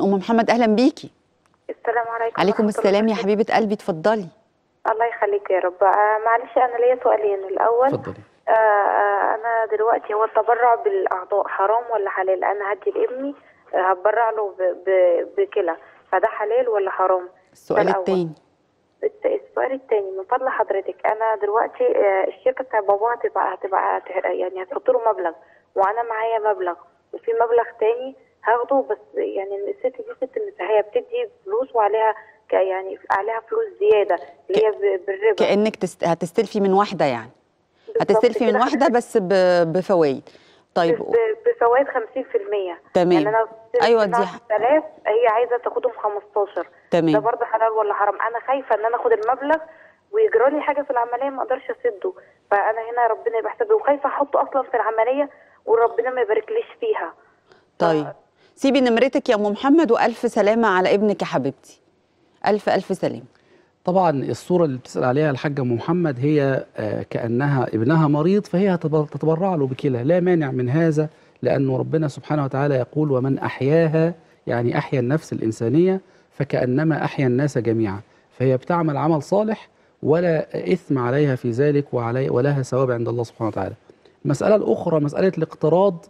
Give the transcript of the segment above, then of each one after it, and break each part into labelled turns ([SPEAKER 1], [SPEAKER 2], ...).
[SPEAKER 1] ام محمد اهلا بيكي
[SPEAKER 2] السلام عليكم
[SPEAKER 1] عليكم
[SPEAKER 2] ورحمة
[SPEAKER 1] السلام يا
[SPEAKER 2] الله.
[SPEAKER 1] حبيبه قلبي اتفضلي
[SPEAKER 2] الله يخليك يا رب آه معلش انا ليا سؤالين الاول
[SPEAKER 3] اتفضلي
[SPEAKER 2] آه آه انا دلوقتي هو التبرع بالاعضاء حرام ولا حلال انا هدي لابني آه هتبرع له ب- ب- بكلى فده حلال ولا حرام
[SPEAKER 1] السؤال
[SPEAKER 2] الأول.
[SPEAKER 1] التاني
[SPEAKER 2] الت- السؤال التاني من فضل حضرتك انا دلوقتي آه، الشركه بتاع بابا هتبقى هتبقى هت- يعني هتحط له مبلغ وانا معايا مبلغ وفي مبلغ تاني هاخده بس يعني الست دي ست مسيحيه بتدي فلوس وعليها ك- يعني عليها فلوس زياده اللي هي ب- بالربا
[SPEAKER 1] كانك تست... هتستلفي من واحده يعني
[SPEAKER 2] بالظبط
[SPEAKER 1] هتستلفي من
[SPEAKER 2] كده.
[SPEAKER 1] واحده بس ب... بفوائد طيب
[SPEAKER 2] ب- بفوائد 50%
[SPEAKER 1] تمام.
[SPEAKER 2] يعني انا
[SPEAKER 1] أيوة دي-
[SPEAKER 2] 1000 هي عايزه تاخدهم 15
[SPEAKER 1] تمام.
[SPEAKER 2] ده برضه حلال ولا حرام انا خايفه ان انا اخد المبلغ ويجرى لي حاجه في العمليه ما اقدرش اسده فانا هنا ربنا يبقى حسابي وخايفه احطه اصلا في العمليه وربنا ما يباركليش فيها
[SPEAKER 1] طيب سيبي نمرتك يا ام محمد والف سلامه على ابنك يا حبيبتي الف الف سلامه
[SPEAKER 3] طبعا الصورة اللي بتسأل عليها الحاجة أم محمد هي آه، كأنها ابنها مريض فهي هتب- تتبرع له بكلى لا مانع من هذا لأنه ربنا سبحانه وتعالى يقول ومن أحياها يعني أحيا النفس الإنسانية فكأنما أحيا الناس جميعا فهي بتعمل عمل صالح ولا إثم عليها في ذلك وعلي ولها ثواب عند الله سبحانه وتعالى المسألة الأخرى مسألة الاقتراض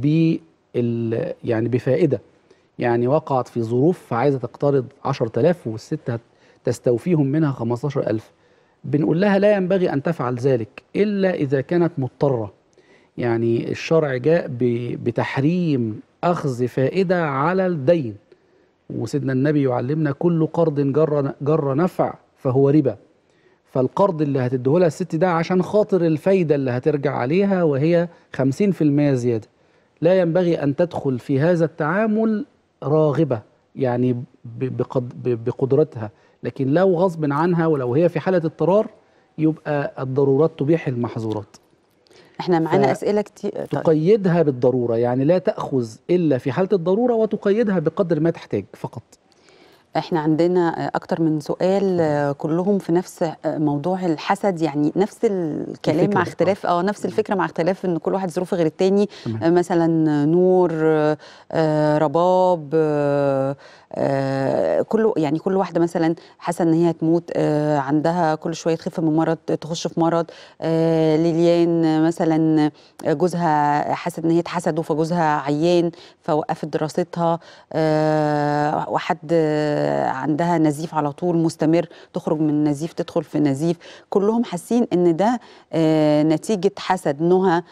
[SPEAKER 3] بال يعني بفائدة يعني وقعت في ظروف فعايزة تقترض 10000 والست هت- تستوفيهم منها 15000 بنقول لها لا ينبغي أن تفعل ذلك إلا إذا كانت مضطرة يعني الشرع جاء ب- بتحريم أخذ فائدة على الدين وسيدنا النبي يعلمنا كل قرض جر, جر نفع فهو ربا فالقرض اللي هتديهولها الست ده عشان خاطر الفايدة اللي هترجع عليها وهي 50% زيادة لا ينبغي أن تدخل في هذا التعامل راغبة يعني ب- بقد ب- بقدرتها لكن لو غصب عنها ولو هي في حالة اضطرار يبقى الضرورات تبيح المحظورات
[SPEAKER 1] احنا معانا
[SPEAKER 3] ف-
[SPEAKER 1] اسئله كتير طيب.
[SPEAKER 3] تقيدها بالضرورة يعني لا تأخذ إلا في حالة الضرورة وتقيدها بقدر ما تحتاج فقط
[SPEAKER 1] احنا عندنا اكتر من سؤال آه، كلهم في نفس آه، موضوع الحسد يعني نفس الكلام
[SPEAKER 3] الفكرة
[SPEAKER 1] مع
[SPEAKER 3] دي،
[SPEAKER 1] اختلاف اه نفس الفكره مع اختلاف ان كل واحد ظروفه غير التاني
[SPEAKER 3] تمام.
[SPEAKER 1] آه، مثلا نور آه، آه، رباب آه، آه، كله يعني كل واحده مثلا حاسه ان هي هتموت آه، عندها كل شويه تخف من مرض تخش في مرض آه، ليليان آه، مثلا جوزها حاسه ان هي اتحسدوا فجوزها عيان فوقفت دراستها آه، واحد آه، عندها نزيف على طول مستمر تخرج من نزيف تدخل في نزيف كلهم حاسين ان ده آه، نتيجه حسد نهى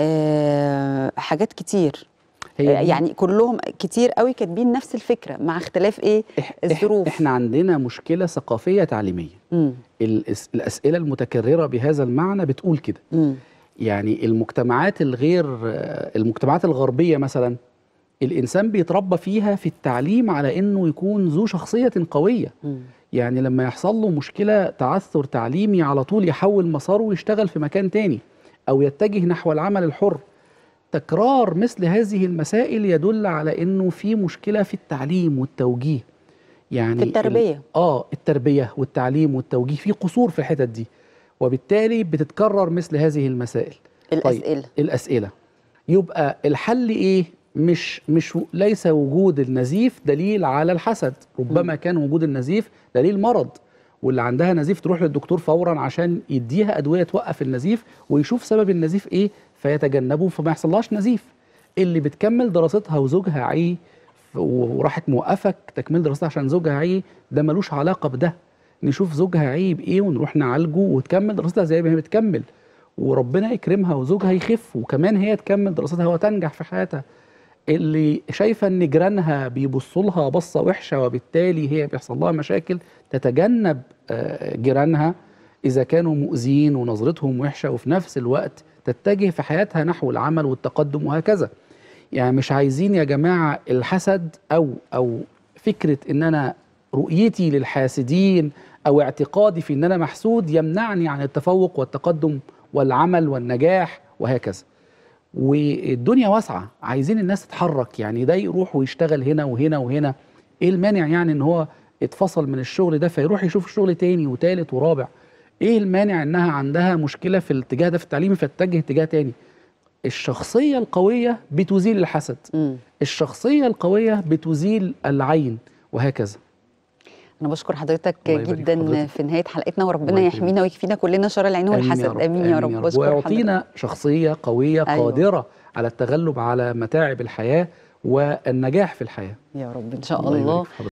[SPEAKER 1] آه، حاجات كتير
[SPEAKER 3] هي
[SPEAKER 1] آه،
[SPEAKER 3] دي-
[SPEAKER 1] يعني كلهم كتير قوي كاتبين نفس الفكره مع اختلاف ايه
[SPEAKER 3] إح- إح-
[SPEAKER 1] الظروف
[SPEAKER 3] احنا عندنا مشكلة ثقافية تعليمية
[SPEAKER 1] مم.
[SPEAKER 3] الأس- الأسئلة المتكررة بهذا المعنى بتقول كده
[SPEAKER 1] مم.
[SPEAKER 3] يعني المجتمعات الغير آه، المجتمعات الغربية مثلا الإنسان بيتربى فيها في التعليم على إنه يكون ذو شخصية قوية
[SPEAKER 1] مم.
[SPEAKER 3] يعني لما يحصل له مشكلة تعثر تعليمي على طول يحول مساره ويشتغل في مكان تاني أو يتجه نحو العمل الحر تكرار مثل هذه المسائل يدل على إنه في مشكلة في التعليم والتوجيه يعني
[SPEAKER 1] في
[SPEAKER 3] ال-
[SPEAKER 1] التربيه
[SPEAKER 3] اه التربيه والتعليم والتوجيه في قصور في الحتت دي وبالتالي بتتكرر مثل هذه المسائل
[SPEAKER 1] الاسئله
[SPEAKER 3] الاسئله يبقى الحل ايه مش مش و- ليس وجود النزيف دليل على الحسد ربما كان وجود النزيف دليل مرض واللي عندها نزيف تروح للدكتور فورا عشان يديها ادويه توقف النزيف ويشوف سبب النزيف ايه فيتجنبه فما يحصلهاش نزيف اللي بتكمل دراستها وزوجها عي ف- وراحت موقفك تكميل دراستها عشان زوجها عي ده ملوش علاقه بده نشوف زوجها عيب ايه ونروح نعالجه وتكمل دراستها زي ما هي بتكمل وربنا يكرمها وزوجها يخف وكمان هي تكمل دراستها وتنجح في حياتها اللي شايفه ان جيرانها بيبصوا لها بصه وحشه وبالتالي هي بيحصل لها مشاكل تتجنب آه، جيرانها اذا كانوا مؤذيين ونظرتهم وحشه وفي نفس الوقت تتجه في حياتها نحو العمل والتقدم وهكذا يعني مش عايزين يا جماعه الحسد او او فكره ان انا رؤيتي للحاسدين او اعتقادي في ان انا محسود يمنعني عن التفوق والتقدم والعمل والنجاح وهكذا والدنيا واسعه عايزين الناس تتحرك يعني ده يروح ويشتغل هنا وهنا وهنا ايه المانع يعني ان هو اتفصل من الشغل ده فيروح يشوف شغل تاني وتالت ورابع ايه المانع انها عندها مشكله في الاتجاه ده في التعليم فتتجه اتجاه تاني الشخصيه القويه بتزيل الحسد
[SPEAKER 1] مم.
[SPEAKER 3] الشخصيه القويه بتزيل العين وهكذا
[SPEAKER 1] انا بشكر حضرتك
[SPEAKER 3] الله يبارك في
[SPEAKER 1] جدا
[SPEAKER 3] حضرتك.
[SPEAKER 1] في نهايه حلقتنا وربنا
[SPEAKER 3] الله يكرمك.
[SPEAKER 1] يحمينا ويكفينا كلنا شر العين والحسد امين يا رب بشكر حضرتك
[SPEAKER 3] ويعطينا شخصيه قويه
[SPEAKER 1] أيوة.
[SPEAKER 3] قادره على التغلب على متاعب الحياه والنجاح في الحياه
[SPEAKER 1] يا رب ان شاء
[SPEAKER 3] الله يبارك
[SPEAKER 1] الله
[SPEAKER 3] في حضرتك.